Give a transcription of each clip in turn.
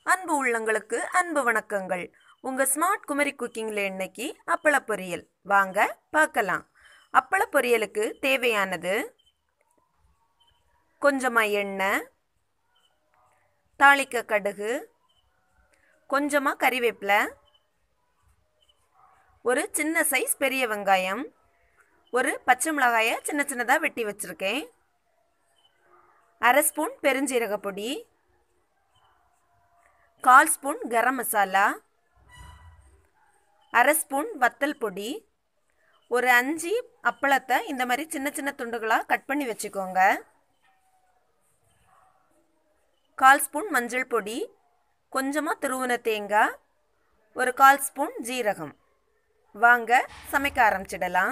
அன்பு உள்ளங்களுக்கு அன்பு வணக்கங்கள் உங்க ஸ்மார்ட் குமரி குக்கிங்ல இன்னைக்கு அப்பள பொரியல் வாங்க பார்க்கலாம் அப்பள பொரியலுக்கு தேவையானது கொஞ்சமா எண்ணெய் தாளிக்க கடுகு கொஞ்சமா கறிவேப்பிலை ஒரு சின்ன சைஸ் பெரிய வெங்காயம் ஒரு பச்சை மிளகாயை சின்ன சின்னதாக வெட்டி வச்சுருக்கேன் அரை ஸ்பூன் பெருஞ்சீரக பொடி கால் ஸ்பூன் கரம் மசாலா அரை ஸ்பூன் வத்தல் பொடி ஒரு அஞ்சு அப்பளத்தை இந்த மாதிரி சின்ன சின்ன துண்டுகளாக கட் பண்ணி வச்சுக்கோங்க கால் ஸ்பூன் மஞ்சள் பொடி கொஞ்சமாக துருவின தேங்காய் ஒரு கால் ஸ்பூன் ஜீரகம் வாங்க சமைக்க ஆரம்பிச்சிடலாம்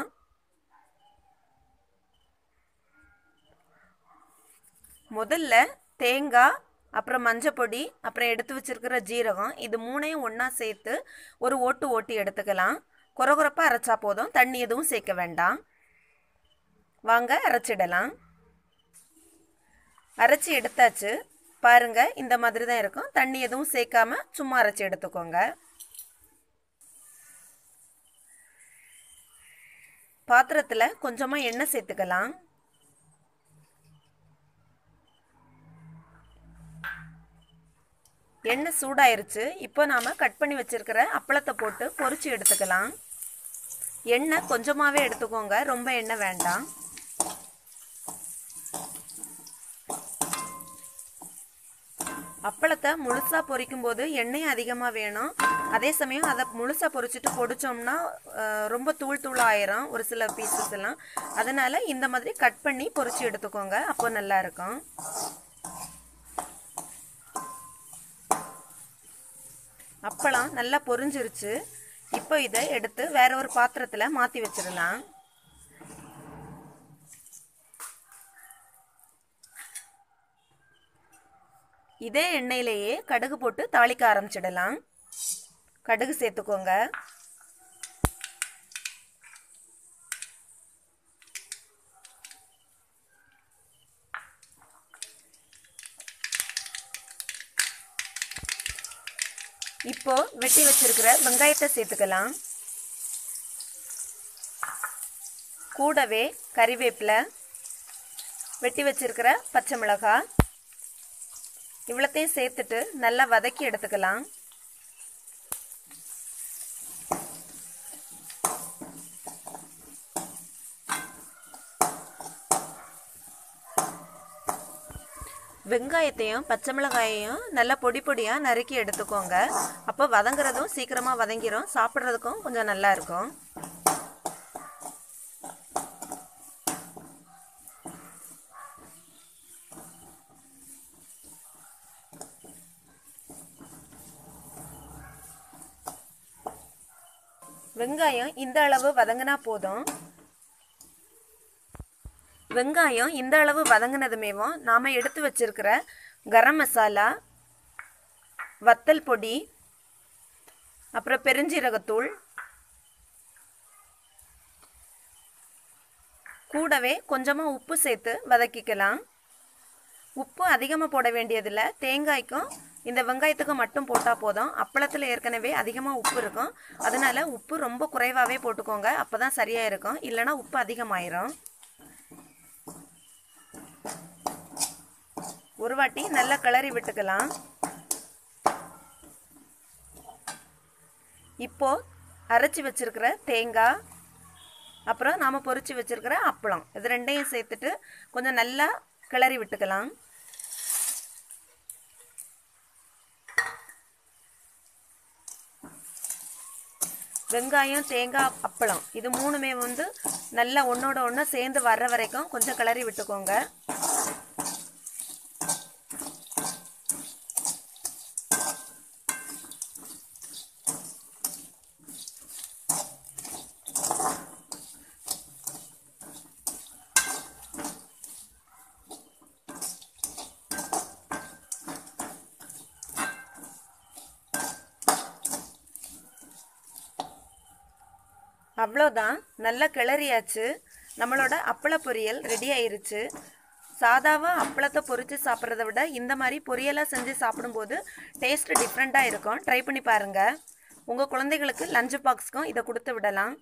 முதல்ல தேங்காய் அப்புறம் மஞ்சள் பொடி அப்புறம் எடுத்து வச்சிருக்கிற ஜீரகம் இது மூணையும் ஒன்றா சேர்த்து ஒரு ஓட்டு ஓட்டி எடுத்துக்கலாம் குறகுறப்பாக அரைச்சா போதும் தண்ணி எதுவும் சேர்க்க வேண்டாம் வாங்க அரைச்சிடலாம் அரைச்சி எடுத்தாச்சு பாருங்க இந்த மாதிரி தான் இருக்கும் தண்ணி எதுவும் சேர்க்காம சும்மா அரைச்சி எடுத்துக்கோங்க பாத்திரத்தில் கொஞ்சமாக எண்ணெய் சேர்த்துக்கலாம் எண்ணெய் சூடாயிருச்சு இப்போ நாம் கட் பண்ணி வச்சுருக்கிற அப்பளத்தை போட்டு பொரிச்சு எடுத்துக்கலாம் எண்ணெய் கொஞ்சமாகவே எடுத்துக்கோங்க ரொம்ப எண்ணெய் வேண்டாம் அப்பளத்தை முழுசாக பொரிக்கும் போது எண்ணெயும் அதிகமாக வேணும் அதே சமயம் அதை முழுசாக பொரிச்சிட்டு பொடிச்சோம்னா ரொம்ப தூள் தூள் ஆயிரும் ஒரு சில பீசஸ் எல்லாம் அதனால இந்த மாதிரி கட் பண்ணி பொரிச்சு எடுத்துக்கோங்க அப்போ நல்லா இருக்கும் அப்பளம் நல்லா பொரிஞ்சிருச்சு இப்போ இதை எடுத்து வேற ஒரு பாத்திரத்தில் மாற்றி வச்சிடலாம் இதே எண்ணெயிலேயே கடுகு போட்டு தாளிக்க ஆரம்பிச்சிடலாம் கடுகு சேர்த்துக்கோங்க இப்போ வெட்டி வச்சிருக்கிற வெங்காயத்தை சேர்த்துக்கலாம் கூடவே கறிவேப்பிலை வெட்டி வச்சிருக்கிற பச்சை மிளகாய் இவ்வளோத்தையும் சேர்த்துட்டு நல்லா வதக்கி எடுத்துக்கலாம் வெங்காயத்தையும் பச்சை மிளகாயையும் நல்லா பொடி பொடியாக நறுக்கி எடுத்துக்கோங்க அப்போ வதங்குறதும் சீக்கிரமாக வதங்கிரும் சாப்பிட்றதுக்கும் கொஞ்சம் நல்லா இருக்கும் வெங்காயம் இந்த அளவு வதங்கினா போதும் வெங்காயம் இந்த அளவு வதங்கினதுமேவும் நாம் எடுத்து வச்சிருக்கிற கரம் மசாலா வத்தல் பொடி அப்புறம் பெருஞ்சீரகத்தூள் கூடவே கொஞ்சமாக உப்பு சேர்த்து வதக்கிக்கலாம் உப்பு அதிகமாக போட வேண்டியதில்லை தேங்காய்க்கும் இந்த வெங்காயத்துக்கு மட்டும் போட்டால் போதும் அப்பளத்தில் ஏற்கனவே அதிகமாக உப்பு இருக்கும் அதனால உப்பு ரொம்ப குறைவாகவே போட்டுக்கோங்க அப்போ தான் சரியாக இருக்கும் இல்லைனா உப்பு அதிகமாயிரும் ஒரு வாட்டி நல்லா கிளறி விட்டுக்கலாம் இப்போ அரைச்சி வச்சிருக்கிற தேங்காய் அப்புறம் நாம் பொரிச்சு வச்சிருக்கிற அப்பளம் இது ரெண்டையும் சேர்த்துட்டு கொஞ்சம் நல்லா கிளறி விட்டுக்கலாம் வெங்காயம் தேங்காய் அப்பளம் இது மூணுமே வந்து நல்லா ஒன்றோட ஒன்று சேர்ந்து வர்ற வரைக்கும் கொஞ்சம் கிளறி விட்டுக்கோங்க அவ்வளோதான் நல்லா கிளறியாச்சு நம்மளோட அப்பள பொரியல் ரெடி ஆயிருச்சு சாதாவாக அப்பளத்தை பொரித்து சாப்பிட்றத விட இந்த மாதிரி பொரியலாக செஞ்சு சாப்பிடும்போது டேஸ்ட் டிஃப்ரெண்ட்டாக இருக்கும் ட்ரை பண்ணி பாருங்கள் உங்கள் குழந்தைகளுக்கு லஞ்ச் பாக்ஸ்க்கும் இதை கொடுத்து விடலாம்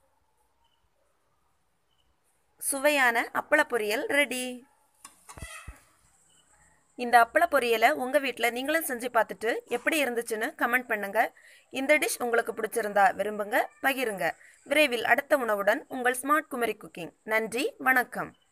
சுவையான அப்பள பொரியல் ரெடி இந்த அப்பள பொரியலை உங்கள் வீட்டில் நீங்களும் செஞ்சு பார்த்துட்டு எப்படி இருந்துச்சுன்னு கமெண்ட் பண்ணுங்கள் இந்த டிஷ் உங்களுக்கு பிடிச்சிருந்தா விரும்புங்க பகிருங்க விரைவில் அடுத்த உணவுடன் உங்கள் ஸ்மார்ட் குமரி குக்கிங் நன்றி வணக்கம்